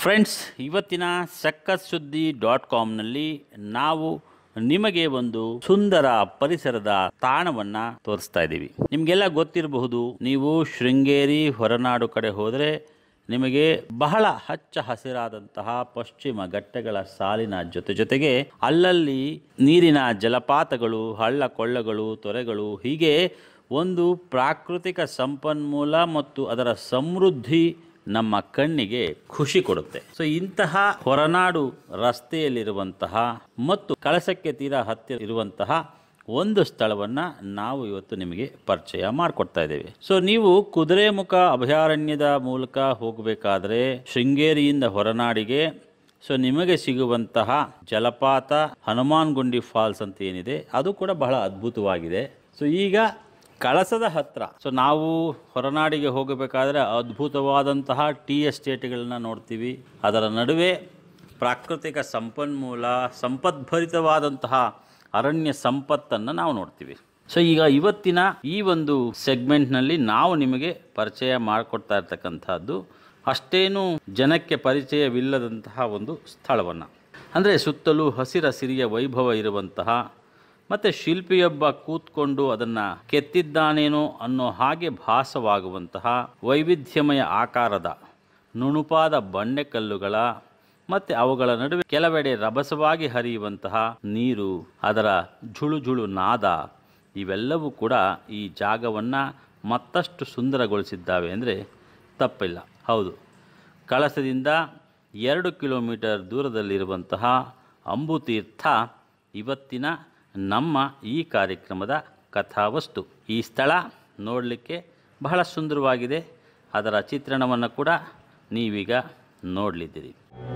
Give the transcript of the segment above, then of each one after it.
Friends ಇವತ್ತಿನ ಸಕ್ಕತ್ ಸುದ್ದಿ ಡಾಟ್ ಕಾಮ್ನಲ್ಲಿ ನಾವು ನಿಮಗೆ ಒಂದು ಸುಂದರ ಪರಿಸರದ ತಾಣವನ್ನ ತೋರಿಸ್ತಾ ಇದ್ದೀವಿ ನಿಮಗೆಲ್ಲ ಗೊತ್ತಿರಬಹುದು ನೀವು ಶೃಂಗೇರಿ ಹೊರನಾಡು ಕಡೆ ಹೋದರೆ ನಿಮಗೆ ಬಹಳ ಹಚ್ಚ ಹಸಿರಾದಂತಹ ಪಶ್ಚಿಮ ಘಟ್ಟಗಳ ಸಾಲಿನ ಜೊತೆ ಜೊತೆಗೆ ಅಲ್ಲಲ್ಲಿ ನೀರಿನ ಜಲಪಾತಗಳು ಹಳ್ಳ ಕೊಳ್ಳಗಳು ತೊರೆಗಳು ಹೀಗೆ ಒಂದು ಪ್ರಾಕೃತಿಕ ಸಂಪನ್ಮೂಲ ಮತ್ತು ಅದರ ಸಮೃದ್ಧಿ ನಮ್ಮ ಕಣ್ಣಿಗೆ ಖುಷಿ ಕೊಡುತ್ತೆ ಸೊ ಇಂತಹ ಹೊರನಾಡು ರಸ್ತೆಯಲ್ಲಿರುವಂತಹ ಮತ್ತು ಕಳಸಕ್ಕೆ ತೀರಾ ಹತ್ತಿರ ಇರುವಂತಹ ಒಂದು ಸ್ಥಳವನ್ನ ನಾವು ಇವತ್ತು ನಿಮಗೆ ಪರಿಚಯ ಮಾಡಿಕೊಡ್ತಾ ಇದ್ದೇವೆ ಸೊ ನೀವು ಕುದುರೆಮುಖ ಅಭಯಾರಣ್ಯದ ಮೂಲಕ ಹೋಗಬೇಕಾದ್ರೆ ಶೃಂಗೇರಿಯಿಂದ ಹೊರನಾಡಿಗೆ ಸೊ ನಿಮಗೆ ಸಿಗುವಂತಹ ಜಲಪಾತ ಹನುಮಾನ್ ಗುಂಡಿ ಫಾಲ್ಸ್ ಅಂತ ಏನಿದೆ ಅದು ಕೂಡ ಬಹಳ ಅದ್ಭುತವಾಗಿದೆ ಸೊ ಈಗ ಕಳಸದ ಹತ್ರ ಸೊ ನಾವು ಹೊರನಾಡಿಗೆ ಹೋಗಬೇಕಾದ್ರೆ ಅದ್ಭುತವಾದಂತಹ ಟೀ ಎಸ್ಟೇಟ್ಗಳನ್ನ ನೋಡ್ತೀವಿ ಅದರ ನಡುವೆ ಪ್ರಾಕೃತಿಕ ಸಂಪನ್ಮೂಲ ಸಂಪದ್ಭರಿತವಾದಂತಹ ಅರಣ್ಯ ಸಂಪತ್ತನ್ನು ನಾವು ನೋಡ್ತೀವಿ ಸೊ ಈಗ ಇವತ್ತಿನ ಈ ಒಂದು ಸೆಗ್ಮೆಂಟ್ನಲ್ಲಿ ನಾವು ನಿಮಗೆ ಪರಿಚಯ ಮಾಡಿಕೊಡ್ತಾ ಇರ್ತಕ್ಕಂಥದ್ದು ಅಷ್ಟೇನು ಜನಕ್ಕೆ ಪರಿಚಯವಿಲ್ಲದಂತಹ ಒಂದು ಸ್ಥಳವನ್ನು ಅಂದರೆ ಸುತ್ತಲೂ ಹಸಿರಸಿರಿಯ ವೈಭವ ಇರುವಂತಹ ಮತ್ತು ಶಿಲ್ಪಿಯೊಬ್ಬ ಕೂತ್ಕೊಂಡು ಅದನ್ನು ಕೆತ್ತಿದ್ದಾನೇನೋ ಅನ್ನೋ ಹಾಗೆ ಭಾಸವಾಗುವಂತಹ ವೈವಿಧ್ಯಮಯ ಆಕಾರದ ನುಣುಪಾದ ಬಂಡೆಕಲ್ಲುಗಳ ಮತ್ತು ಅವುಗಳ ನಡುವೆ ಕೆಲವೆಡೆ ರಭಸವಾಗಿ ಹರಿಯುವಂತಹ ನೀರು ಅದರ ಝುಳು ಝುಳು ನಾದ ಇವೆಲ್ಲವೂ ಕೂಡ ಈ ಜಾಗವನ್ನು ಮತ್ತಷ್ಟು ಸುಂದರಗೊಳಿಸಿದ್ದಾವೆ ಅಂದರೆ ತಪ್ಪಿಲ್ಲ ಹೌದು ಕಳಸದಿಂದ ಎರಡು ಕಿಲೋಮೀಟರ್ ದೂರದಲ್ಲಿರುವಂತಹ ಅಂಬುತೀರ್ಥ ಇವತ್ತಿನ ನಮ್ಮ ಈ ಕಾರ್ಯಕ್ರಮದ ಕಥಾವಸ್ತು ಈ ಸ್ಥಳ ನೋಡಲಿಕ್ಕೆ ಬಹಳ ಸುಂದರವಾಗಿದೆ ಅದರ ಚಿತ್ರಣವನ್ನು ಕೂಡ ನೀವೀಗ ನೋಡಲಿದ್ದೀರಿ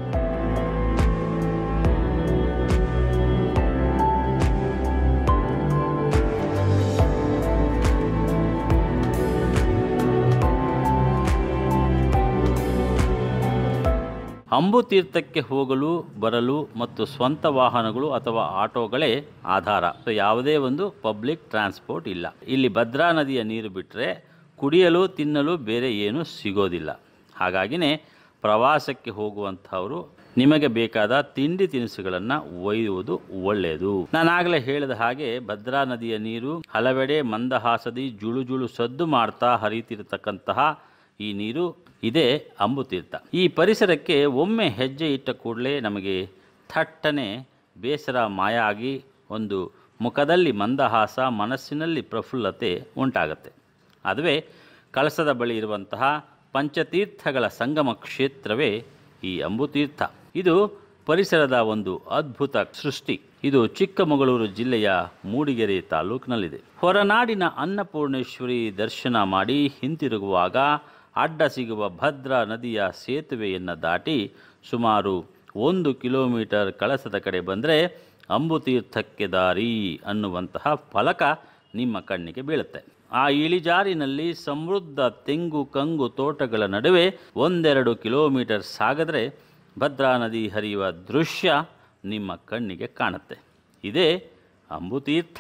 ಅಂಬುತೀರ್ಥಕ್ಕೆ ಹೋಗಲು ಬರಲು ಮತ್ತು ಸ್ವಂತ ವಾಹನಗಳು ಅಥವಾ ಆಟೋಗಳೇ ಆಧಾರ ಸೊ ಯಾವುದೇ ಒಂದು ಪಬ್ಲಿಕ್ ಟ್ರಾನ್ಸ್ಪೋರ್ಟ್ ಇಲ್ಲ ಇಲ್ಲಿ ಭದ್ರಾ ನದಿಯ ನೀರು ಬಿಟ್ಟರೆ ಕುಡಿಯಲು ತಿನ್ನಲು ಬೇರೆ ಏನೂ ಸಿಗೋದಿಲ್ಲ ಹಾಗಾಗಿನೇ ಪ್ರವಾಸಕ್ಕೆ ಹೋಗುವಂಥವರು ನಿಮಗೆ ಬೇಕಾದ ತಿಂಡಿ ತಿನಿಸುಗಳನ್ನು ಒಯ್ಯುವುದು ಒಳ್ಳೆಯದು ನಾನಾಗಲೇ ಹೇಳಿದ ಹಾಗೆ ಭದ್ರಾ ನದಿಯ ನೀರು ಹಲವೆಡೆ ಮಂದಹಾಸದಿ ಜುಳು ಜುಳು ಸದ್ದು ಮಾಡ್ತಾ ಹರಿತಿರತಕ್ಕಂತಹ ಈ ನೀರು ಇದೇ ಅಂಬುತೀರ್ಥ ಈ ಪರಿಸರಕ್ಕೆ ಒಮ್ಮೆ ಹೆಜ್ಜೆ ಇಟ್ಟ ಕೂಡಲೇ ನಮಗೆ ಥಟ್ಟನೆ ಬೇಸರ ಮಾಯ ಆಗಿ ಒಂದು ಮುಖದಲ್ಲಿ ಮಂದಹಾಸ ಮನಸ್ಸಿನಲ್ಲಿ ಪ್ರಫುಲ್ಲತೆ ಉಂಟಾಗತ್ತೆ ಅದುವೇ ಕಳಸದ ಬಳಿ ಇರುವಂತಹ ಪಂಚತೀರ್ಥಗಳ ಸಂಗಮ ಕ್ಷೇತ್ರವೇ ಈ ಅಂಬುತೀರ್ಥ ಇದು ಪರಿಸರದ ಒಂದು ಅದ್ಭುತ ಸೃಷ್ಟಿ ಇದು ಚಿಕ್ಕಮಗಳೂರು ಜಿಲ್ಲೆಯ ಮೂಡಿಗೆರೆ ತಾಲೂಕಿನಲ್ಲಿದೆ ಹೊರನಾಡಿನ ಅನ್ನಪೂರ್ಣೇಶ್ವರಿ ದರ್ಶನ ಮಾಡಿ ಹಿಂತಿರುಗುವಾಗ ಅಡ್ಡ ಸಿಗುವ ಭದ್ರಾ ನದಿಯ ಸೇತುವೆಯನ್ನು ದಾಟಿ ಸುಮಾರು ಒಂದು ಕಿಲೋಮೀಟರ್ ಕಳಸದ ಕಡೆ ಬಂದರೆ ಅಂಬುತೀರ್ಥಕ್ಕೆ ದಾರಿ ಅನ್ನುವಂತಹ ಫಲಕ ನಿಮ್ಮ ಕಣ್ಣಿಗೆ ಬೀಳುತ್ತೆ ಆ ಇಳಿಜಾರಿನಲ್ಲಿ ಸಮೃದ್ಧ ತೆಂಗು ಕಂಗು ತೋಟಗಳ ನಡುವೆ ಒಂದೆರಡು ಕಿಲೋಮೀಟರ್ ಸಾಗಿದ್ರೆ ಭದ್ರಾ ನದಿ ಹರಿಯುವ ದೃಶ್ಯ ನಿಮ್ಮ ಕಣ್ಣಿಗೆ ಕಾಣುತ್ತೆ ಇದೇ ಅಂಬುತೀರ್ಥ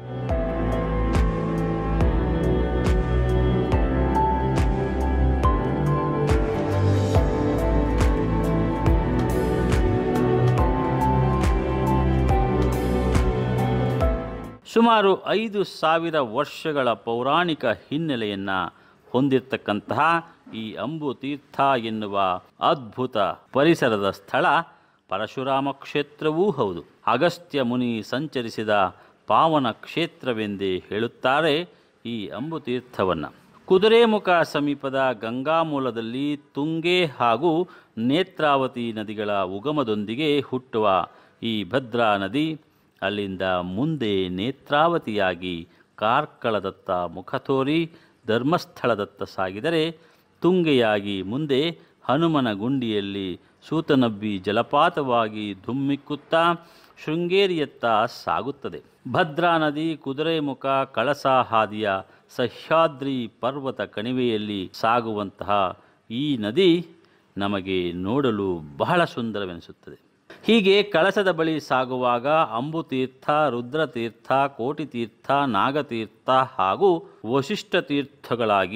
ಸುಮಾರು ಐದು ಸಾವಿರ ವರ್ಷಗಳ ಪೌರಾಣಿಕ ಹಿನ್ನೆಲೆಯನ್ನು ಹೊಂದಿರತಕ್ಕಂತಹ ಈ ಅಂಬು ತೀರ್ಥ ಎನ್ನುವ ಅದ್ಭುತ ಪರಿಸರದ ಸ್ಥಳ ಪರಶುರಾಮ ಕ್ಷೇತ್ರವೂ ಹೌದು ಅಗಸ್ತ್ಯ ಮುನಿ ಸಂಚರಿಸಿದ ಪಾವನ ಕ್ಷೇತ್ರವೆಂದೇ ಹೇಳುತ್ತಾರೆ ಈ ಅಂಬು ತೀರ್ಥವನ್ನು ಕುದುರೆಮುಖ ಸಮೀಪದ ಗಂಗಾಮೂಲದಲ್ಲಿ ತುಂಗೆ ಹಾಗೂ ನೇತ್ರಾವತಿ ನದಿಗಳ ಉಗಮದೊಂದಿಗೆ ಹುಟ್ಟುವ ಈ ಭದ್ರಾ ನದಿ ಅಲ್ಲಿಂದ ಮುಂದೆ ನೇತ್ರಾವತಿಯಾಗಿ ಕಾರ್ಕಳದತ್ತ ಮುಖ ತೋರಿ ಧರ್ಮಸ್ಥಳದತ್ತ ಸಾಗಿದರೆ ತುಂಗೆಯಾಗಿ ಮುಂದೆ ಹನುಮನ ಗುಂಡಿಯಲ್ಲಿ ಸೂತನಬ್ಬಿ ಜಲಪಾತವಾಗಿ ಧುಮ್ಮಿಕ್ಕುತ್ತಾ ಶೃಂಗೇರಿಯತ್ತ ಸಾಗುತ್ತದೆ ಭದ್ರಾ ನದಿ ಕುದುರೆಮುಖ ಕಳಸ ಹಾದಿಯ ಸಹ್ಯಾದ್ರಿ ಪರ್ವತ ಕಣಿವೆಯಲ್ಲಿ ಸಾಗುವಂತಹ ಈ ನದಿ ನಮಗೆ ನೋಡಲು ಬಹಳ ಸುಂದರವೆನಿಸುತ್ತದೆ ಹೀಗೆ ಕಳಸದ ಬಳಿ ಸಾಗುವಾಗ ಅಂಬುತೀರ್ಥ ರುದ್ರತೀರ್ಥ ಕೋಟಿತೀರ್ಥ ನಾಗತೀರ್ಥ ಹಾಗೂ ವಶಿಷ್ಠ ತೀರ್ಥಗಳಾಗಿ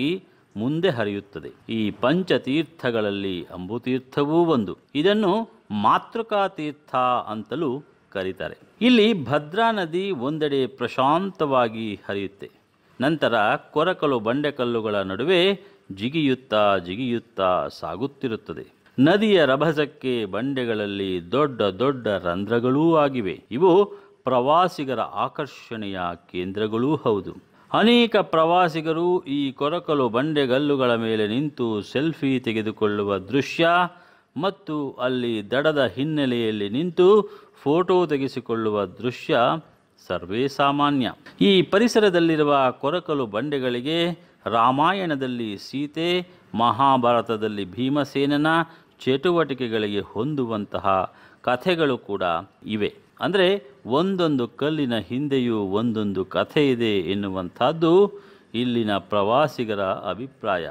ಮುಂದೆ ಹರಿಯುತ್ತದೆ ಈ ಪಂಚತೀರ್ಥಗಳಲ್ಲಿ ಅಂಬುತೀರ್ಥವೂ ಒಂದು ಇದನ್ನು ಮಾತೃಕಾ ತೀರ್ಥ ಅಂತಲೂ ಕರೀತಾರೆ ಇಲ್ಲಿ ಭದ್ರಾ ನದಿ ಒಂದೆಡೆ ಪ್ರಶಾಂತವಾಗಿ ಹರಿಯುತ್ತೆ ನಂತರ ಕೊರಕಲು ಬಂಡೆಕಲ್ಲುಗಳ ನಡುವೆ ಜಿಗಿಯುತ್ತಾ ಜಿಗಿಯುತ್ತಾ ಸಾಗುತ್ತಿರುತ್ತದೆ ನದಿಯ ರಭಸಕ್ಕೆ ಬಂಡೆಗಳಲ್ಲಿ ದೊಡ್ಡ ದೊಡ್ಡ ರಂಧ್ರಗಳೂ ಆಗಿವೆ ಇವು ಪ್ರವಾಸಿಗರ ಆಕರ್ಷಣೆಯ ಕೇಂದ್ರಗಳೂ ಹೌದು ಅನೇಕ ಪ್ರವಾಸಿಗರು ಈ ಕೊರಕಲು ಬಂಡೆಗಲ್ಲುಗಳ ಮೇಲೆ ನಿಂತು ಸೆಲ್ಫಿ ತೆಗೆದುಕೊಳ್ಳುವ ದೃಶ್ಯ ಮತ್ತು ಅಲ್ಲಿ ದಡದ ಹಿನ್ನೆಲೆಯಲ್ಲಿ ನಿಂತು ಫೋಟೋ ತೆಗೆಸಿಕೊಳ್ಳುವ ದೃಶ್ಯ ಸರ್ವೇ ಸಾಮಾನ್ಯ ಈ ಪರಿಸರದಲ್ಲಿರುವ ಕೊರಕಲು ಬಂಡೆಗಳಿಗೆ ರಾಮಾಯಣದಲ್ಲಿ ಸೀತೆ ಮಹಾಭಾರತದಲ್ಲಿ ಭೀಮಸೇನನ ಚಟುವಟಿಕೆಗಳಿಗೆ ಹೊಂದುವಂತಹ ಕಥೆಗಳು ಕೂಡ ಇವೆ ಅಂದರೆ ಒಂದೊಂದು ಕಲ್ಲಿನ ಹಿಂದೆಯೂ ಒಂದೊಂದು ಕಥೆ ಇದೆ ಎನ್ನುವಂಥದ್ದು ಇಲ್ಲಿನ ಪ್ರವಾಸಿಗರ ಅಭಿಪ್ರಾಯ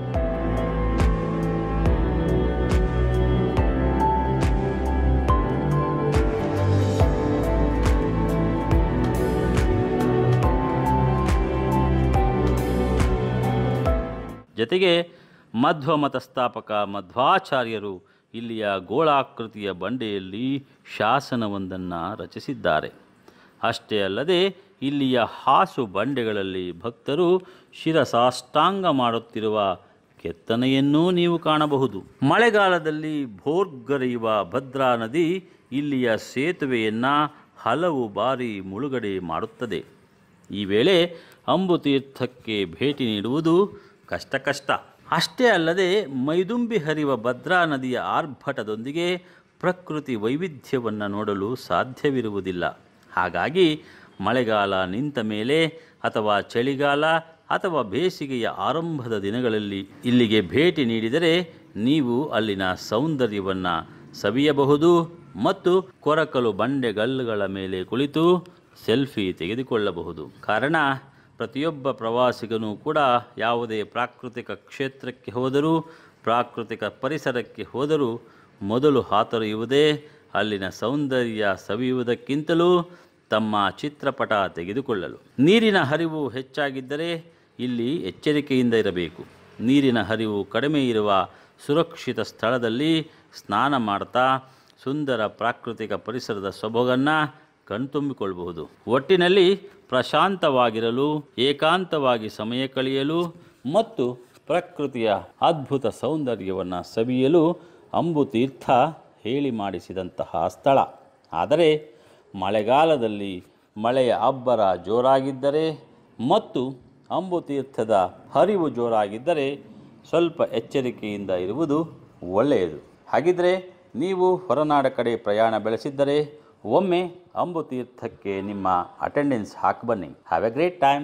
ಜತೆಗೆ ಮಧ್ವ ಮತಸ್ಥಾಪಕ ಮಧ್ವಾಚಾರ್ಯರು ಇಲ್ಲಿಯ ಗೋಳಾಕೃತಿಯ ಬಂಡೆಯಲ್ಲಿ ಶಾಸನವೊಂದನ್ನು ರಚಿಸಿದ್ದಾರೆ ಅಷ್ಟೇ ಅಲ್ಲದೆ ಇಲ್ಲಿಯ ಹಾಸು ಬಂಡೆಗಳಲ್ಲಿ ಭಕ್ತರು ಶಿರಸಾಷ್ಟಾಂಗ ಮಾಡುತ್ತಿರುವ ಕೆತ್ತನೆಯನ್ನೂ ನೀವು ಕಾಣಬಹುದು ಮಳೆಗಾಲದಲ್ಲಿ ಭೋರ್ಗರೆಯುವ ಭದ್ರಾ ನದಿ ಇಲ್ಲಿಯ ಸೇತುವೆಯನ್ನು ಹಲವು ಬಾರಿ ಮುಳುಗಡೆ ಮಾಡುತ್ತದೆ ಈ ವೇಳೆ ಅಂಬುತೀರ್ಥಕ್ಕೆ ಭೇಟಿ ನೀಡುವುದು ಕಷ್ಟ ಕಷ್ಟ ಅಷ್ಟೇ ಅಲ್ಲದೆ ಮೈದುಂಬಿ ಹರಿಯುವ ಭದ್ರಾ ನದಿಯ ಆರ್ಭಟದೊಂದಿಗೆ ಪ್ರಕೃತಿ ವೈವಿಧ್ಯವನ್ನು ನೋಡಲು ಸಾಧ್ಯವಿರುವುದಿಲ್ಲ ಹಾಗಾಗಿ ಮಳೆಗಾಲ ನಿಂತ ಮೇಲೆ ಅಥವಾ ಚಳಿಗಾಲ ಅಥವಾ ಬೇಸಿಗೆಯ ಆರಂಭದ ದಿನಗಳಲ್ಲಿ ಇಲ್ಲಿಗೆ ಭೇಟಿ ನೀಡಿದರೆ ನೀವು ಅಲ್ಲಿನ ಸೌಂದರ್ಯವನ್ನು ಸವಿಯಬಹುದು ಮತ್ತು ಕೊರಕಲು ಬಂಡೆಗಲ್ಲುಗಳ ಮೇಲೆ ಕುಳಿತು ಸೆಲ್ಫಿ ತೆಗೆದುಕೊಳ್ಳಬಹುದು ಕಾರಣ ಪ್ರತಿಯೊಬ್ಬ ಪ್ರವಾಸಿಗನೂ ಕೂಡ ಯಾವುದೇ ಪ್ರಾಕೃತಿಕ ಕ್ಷೇತ್ರಕ್ಕೆ ಹೋದರೂ ಪ್ರಾಕೃತಿಕ ಪರಿಸರಕ್ಕೆ ಹೋದರೂ ಮೊದಲು ಹಾತೊರೆಯುವುದೇ ಅಲ್ಲಿನ ಸೌಂದರ್ಯ ಸವಿಯುವುದಕ್ಕಿಂತಲೂ ತಮ್ಮ ಚಿತ್ರಪಟ ತೆಗೆದುಕೊಳ್ಳಲು ನೀರಿನ ಹರಿವು ಹೆಚ್ಚಾಗಿದ್ದರೆ ಇಲ್ಲಿ ಎಚ್ಚರಿಕೆಯಿಂದ ಇರಬೇಕು ನೀರಿನ ಹರಿವು ಕಡಿಮೆ ಇರುವ ಸುರಕ್ಷಿತ ಸ್ಥಳದಲ್ಲಿ ಸ್ನಾನ ಮಾಡ್ತಾ ಸುಂದರ ಪ್ರಾಕೃತಿಕ ಪರಿಸರದ ಸೊಬಗನ್ನು ಕಣ್ತುಂಬಿಕೊಳ್ಳಬಹುದು ಒಟ್ಟಿನಲ್ಲಿ ಪ್ರಶಾಂತವಾಗಿರಲು ಏಕಾಂತವಾಗಿ ಸಮಯ ಕಳೆಯಲು ಮತ್ತು ಪ್ರಕೃತಿಯ ಅದ್ಭುತ ಸೌಂದರ್ಯವನ್ನು ಸವಿಯಲು ಅಂಬುತೀರ್ಥ ಹೇಳಿ ಮಾಡಿಸಿದಂತಹ ಸ್ಥಳ ಆದರೆ ಮಳೆಗಾಲದಲ್ಲಿ ಮಳೆಯ ಅಬ್ಬರ ಜೋರಾಗಿದ್ದರೆ ಮತ್ತು ಅಂಬುತೀರ್ಥದ ಹರಿವು ಜೋರಾಗಿದ್ದರೆ ಸ್ವಲ್ಪ ಎಚ್ಚರಿಕೆಯಿಂದ ಇರುವುದು ಒಳ್ಳೆಯದು ಹಾಗಿದ್ದರೆ ನೀವು ಹೊರನಾಡ ಕಡೆ ಪ್ರಯಾಣ ಬೆಳೆಸಿದ್ದರೆ ಒಮ್ಮೆ ಅಂಬುತೀರ್ಥಕ್ಕೆ ನಿಮ್ಮ ಅಟೆಂಡೆನ್ಸ್ ಹಾಕಿ ಬನ್ನಿ have a great time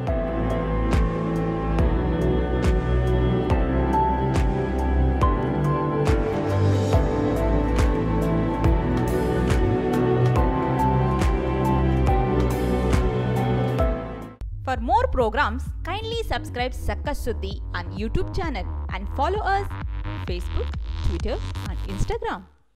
For more programs, kindly subscribe Sakkas Suddhi on YouTube channel and follow us Facebook, Twitter and Instagram.